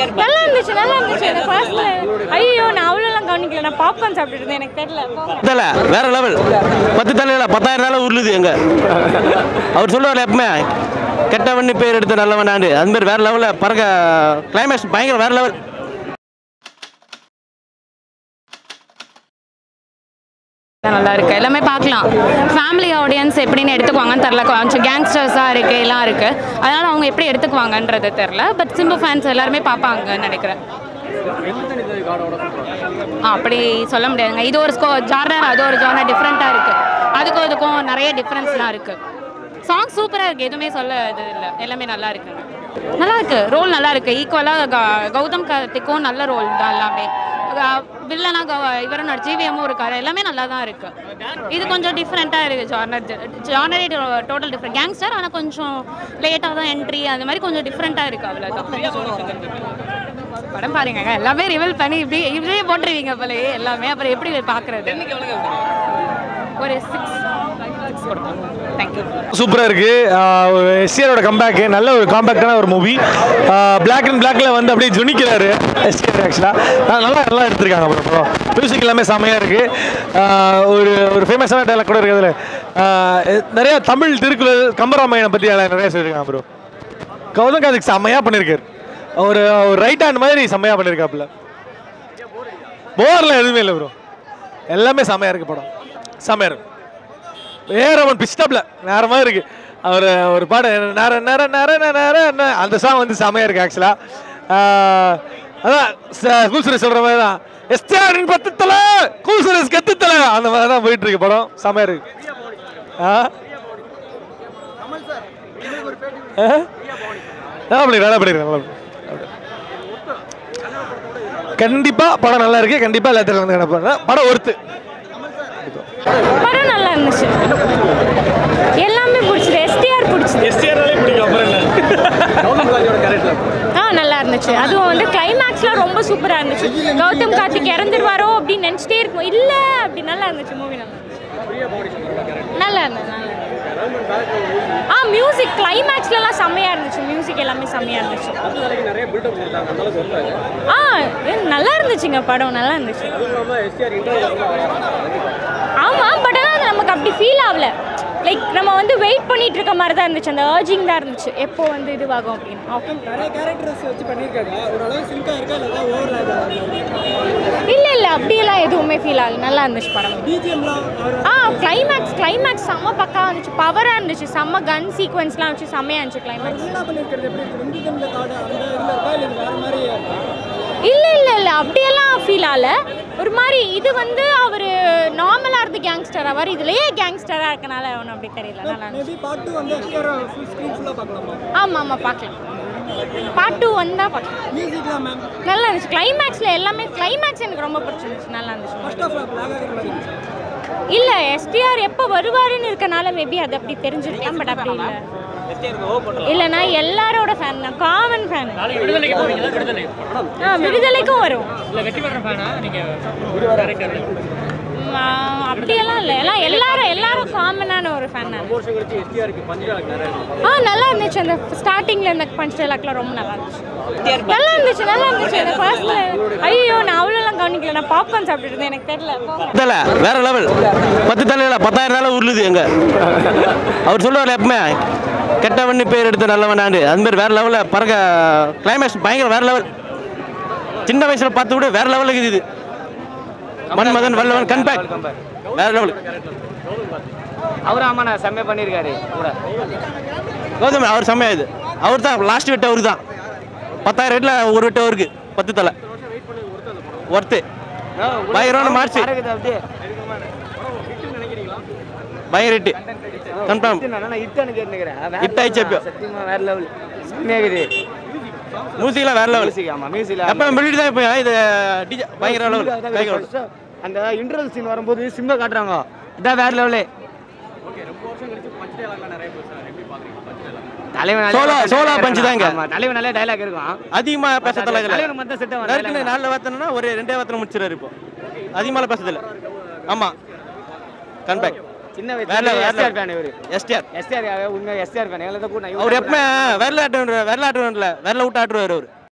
நல்லா இருந்துச்சு நல்லா இருந்துச்சு அந்த ஃபர்ஸ்ட்ல ஐயோ நான் அவ்வளோலாம் கவனிக்கல நான் பாப்கார்ன் சாப்பிட்டுட்டு இருந்தேன் எனக்கு தெரியல தலை வேற லெவல் பத்து தலையில பத்தாயிரம் தலை உருளுது எங்க அவர் சொல்லுவார் எப்பவுமே கெட்டவன் பேர் எடுத்து நல்லவனாண்டு அது மாதிரி வேற லெவலில் பறக்க கிளைமேக்ஸ் பயங்கர வேற லெவல் நல்லா இருக்கு எல்லாமே பார்க்கலாம் ஃபேமிலி ஆடியன்ஸ் எப்படின்னு எடுத்துக்குவாங்கன்னு தெரில கொஞ்சம் கேங்ஸ்டர்ஸாக இருக்கு எல்லாம் இருக்கு அதனால அவங்க எப்படி எடுத்துக்குவாங்கன்றது தெரில பட் சிம்பு ஃபேன்ஸ் எல்லாருமே பார்ப்பாங்கன்னு நினைக்கிறேன் ஆ, அப்படி சொல்ல முடியாதுங்க இது ஒரு ஸ்கோ ஜார்னர் அது ஒரு ஜார்னர் டிஃப்ரெண்ட்டாக இருக்குது அதுக்கும் இதுக்கும் நிறைய டிஃப்ரென்ஸ்லாம் இருக்குது சாங் சூப்பராக இருக்குது எதுவுமே சொல்ல இது இல்லை எல்லாமே நல்லா இருக்குங்க நல்லா இருக்கு ரோல் நல்லா இருக்கு ஈக்குவலாக கௌதம் கார்த்திக்கும் நல்ல ரோல் தான் எல்லாமே வில்லனா இவரும் நடிச்சு ஜிவிஎம்மும் இருக்காரு எல்லாமே நல்லா தான் இருக்கு இது கொஞ்சம் டிஃப்ரெண்ட்டாக இருக்குது ஜார்னர் ஜார்னரே டோட்டல் டிஃப்ரெண்ட் கேங்ஸ்டர் ஆனால் கொஞ்சம் லேட்டாக தான் என்ட்ரி அந்த மாதிரி கொஞ்சம் டிஃப்ரெண்ட்டாக இருக்குது அவ்வளோதான் படம் பாருங்க எல்லாமே ரிவீல் பண்ணி இப்படி இப்படியே போட்டுருவீங்க போலயே எல்லாமே அப்புறம் எப்படி பார்க்குறது ஒரு சிக்ஸ் சிக்ஸ் கொடுப்போம் தேங்க்யூ சூப்பராக இருக்குது எஸ்டிஆரோட கம்பேக்கு நல்ல ஒரு காம்பேக்டான ஒரு மூவி பிளாக் அண்ட் பிளாக்ல வந்து அப்படியே ஜொனிக்கிறாரு எஸ்டிஆர் ஆக்சுவலாக நல்லா நல்லா எடுத்திருக்காங்க அப்புறம் படம் மியூசிக் எல்லாமே செமையாக இருக்குது ஒரு ஒரு ஃபேமஸான டைலாக் கூட இருக்குது அதில் நிறைய தமிழ் திருக்குறள் கம்பராமாயணம் பற்றி நிறைய சொல்லியிருக்காங்க ப்ரோ கௌதம் கார்த்திக் செம்மையாக பண்ணியிருக்காரு ஒரு ஒரு ரைட் ஹேண்ட் மாதிரி செம்மையாக பண்ணியிருக்காப்புல போர்லாம் எதுவுமே இல்லை ப்ரோ எல்லாமே செம்மையாக இருக்குது படம் செம்மையாக இருக்கு வேற அவன் பிஸ்டப்ல நேர மாதிரி இருக்கு அவர் ஒரு பாடு நேர நேர நேர நேர நேர அந்த சாங் வந்து செமையா இருக்கு ஆக்சுவலா அதான் கூசுரேஷ் சொல்ற மாதிரி தான் எஸ்டிஆரின் பத்து தலை கூசுரேஷ் கத்து தலை அந்த மாதிரி தான் போயிட்டு இருக்கு படம் செமையா இருக்கு ஆ ஆ? நல்லா பண்ணிருக்கேன் நல்லா பண்ணிருக்கேன் நல்லா பண்ணிருக்கேன். கண்டிப்பா படம் நல்லா இருக்கு கண்டிப்பா எல்லாத்தையும் வந்து நினைப்பாங்க படம் ஒருத்து படம் நல்லா இருந்துச்சு எல்லாமே பிடிச்சது எஸ்டிஆர் பிடிச்சது எஸ்டிஆர்னாலே பிடிக்கும் அப்புறம் என்ன ஆ நல்லா இருந்துச்சு அதுவும் வந்து கிளைமேக்ஸ்லாம் ரொம்ப சூப்பராக இருந்துச்சு கௌதம் கார்த்திக் இறந்துருவாரோ அப்படின்னு நினச்சிட்டே இருக்கும் இல்லை அப்படி நல்லா இருந்துச்சு மூவி நல்லா இருந்துச்சு நல்லா இருந்தது நல்லா இருந்தது. ஆ மியூசிக் கிளைமேக்ஸ்லலாம் செம்மையாக இருந்துச்சு மியூசிக் எல்லாமே செம்மையாக இருந்துச்சு ஆ ஏ, நல்லா இருந்துச்சுங்க படம் நல்லா இருந்துச்சு ஆமாம் பட் ஆனால் அது நமக்கு அப்படி ஃபீல் ஆகல லைக் நம்ம வந்து வெயிட் பண்ணிட்டு இருக்க மாதிரி தான் இருந்துச்சு அந்த அர்ஜிங் தான் இருந்துச்சு எப்போ வந்து இதுவாகும் அப்படின்னு ஓகே நிறைய கேரக்டர்ஸ் வச்சு பண்ணியிருக்காங்க ஓரளவு சிங்காக இருக்கா இல்லை ஓவர் இல்லை இல்லை அப்படியெல்லாம் எதுவுமே ஃபீல் ஆகல நல்லா இருந்துச்சு படம் பிஜிஎம்லாம் அவர் ஆ கிளைமேக்ஸ் கிளைமேக்ஸ் செம்ம பக்காவாக இருந்துச்சு பவராக இருந்துச்சு செம்ம கன் சீக்வன்ஸ்லாம் வச்சு செம்மையாக இருந்துச்சு கிளைமேக்ஸ் என்ன பண்ணியிருக்கிறது எப்படி இருக்கு இந்தியன் இந்த கார்டு அந்த இதில் இருக்கா இல்லை இது வேறு மாதிரி இல்லை இல்லை இல்லை அப்படியெல்லாம் ஃபீல் ஆகல ஒரு மாதிரி இது வந்து அவர் நார்மலாக இருந்து கேங்ஸ்டர் அவர் இதுலயே கேங்ஸ்டராக இருக்கனால ஒன்றும் அப்படி தெரியல நல்லா இருந்துச்சு மேபி பார்ட் டூ வந்து எக்ஸ்ட்ரா ஃபுல் ஸ்க்ரீன் ஃபுல்லாக பார்க்கலாமா ஆமாம் ஆமாம் பார்க்கலாம் பார்ட் டூ வந்தால் பார்க்கலாம் மியூசிக்லாம் மேம் நல்லா இருந்துச்சு கிளைமேக்ஸில் எல்லாமே கிளைமேக்ஸ் எனக்கு ரொம்ப பிடிச்சிருந்துச்சு நல்லா இருந்துச்சு ஃபர்ஸ்ட் ஆஃப் லாக் ஆகிற மாதிரி இருந்துச்சு இல்லை எஸ்டிஆர் எப்போ வருவாருன்னு இருக்கனால மேபி அது அப்படி தெரிஞ்சிருக்கலாம் பட் அப்படி இல்லை இல்லை நான் எல்லாரோட ஃபேன் தான் காமன் ஃபேன் ஆ விடுதலைக்கும் வரும் ம், ஆ, அப்படியெல்லாம் இல்லை எல்லாம் எல்லாரும் எல்லாரும் காமனான ஒரு ஃபேன் தான் ஆ நல்லா இருந்துச்சு அந்த ஸ்டார்டிங்கில் இந்த பஞ்ச் டைலாக்லாம் ரொம்ப நல்லா இருந்துச்சு நல்லா இருந்துச்சு நல்லா இருந்துச்சு அந்த ஃபர்ஸ்ட்ல ஐயோ நான் அவ்வளோலாம் கவனிக்கல நான் பாப்கார்ன் சாப்பிட்டுட்டு இருந்தேன் எனக்கு தெரியல போங்க. தலை வேற லெவல் பத்து தலையில பத்தாயிரம் தலை உருளுது எங்க அவர் சொல்லுவார் எப்பவுமே கெட்டவன் பேர் எடுத்து நல்லவனாண்டு அது மாதிரி வேற லெவலில் பறக்க கிளைமேக்ஸ் பயங்கர வேற லெவல் சின்ன வயசுல பார்த்து கூட வேற லெவலுக்கு இது மன்மதன் வல்லவன் கன்பேக் வேற லெவல் அவரும் ஆமாண்ணா செம்மையா பண்ணியிருக்காரு கூட கௌதம் அவர் செம்மையா இது அவர் தான் லாஸ்ட் வெட்டு அவருக்கு தான் பத்தாயிரம் ரேட்டில் ஒரு வெட்டு அவருக்கு பத்து தலை ஒர்த்து பயங்கரமான மார்ச் பறக்குது அப்படியே பயங்கர ரேட்டு கன்ஃபார்ம் நான் இத்தானு கேட்டுக்கிறேன் Hit ஆயிடுச்சு எப்பயோ. சத்தியமா வேற லெவல் செம்மையாகுது மியூசிக்லாம் வேற லெவல் மியூசிக் ஆமா மியூசிக்ல எப்போ வெளியிட்டு தான் இப்போ இது டிஜே பயங்கர லெவல் பயங்கர level. அந்த இன்டர்வல் சீன் வரும்போது சிம்ப காட்டுறாங்க இதான் வேற லெவலு தலைவன் சோலா- சோலா punch தாங்க. தலைவன் நல்ல டைலாக் இருக்கும் அதிகமாக பேச தலை இதில் தலைவன் மட்டும் செட் நறுக்குன்னு நாலில் வார்த்தைன்னா ஒரு ரெண்டே வார்த்தை முடிச்சிடாரு இப்போ அதிகமாக பேசுறதில்ல ஆமாம் கன்பேக் சின்ன வேற வயசுல level, வேற எஸ்ஆர் level. ஃபேன் இவரு எஸ்டிஆர் எஸ்ஆர் உண்மை எஸ்ஆர் ஃபேன் எங்களை தான் கூட அவர் எப்பவுமே விரல ஆட்டு விரல ஆட்டுவார்ல விரல விட்டு ஆட்டுவார் அவர்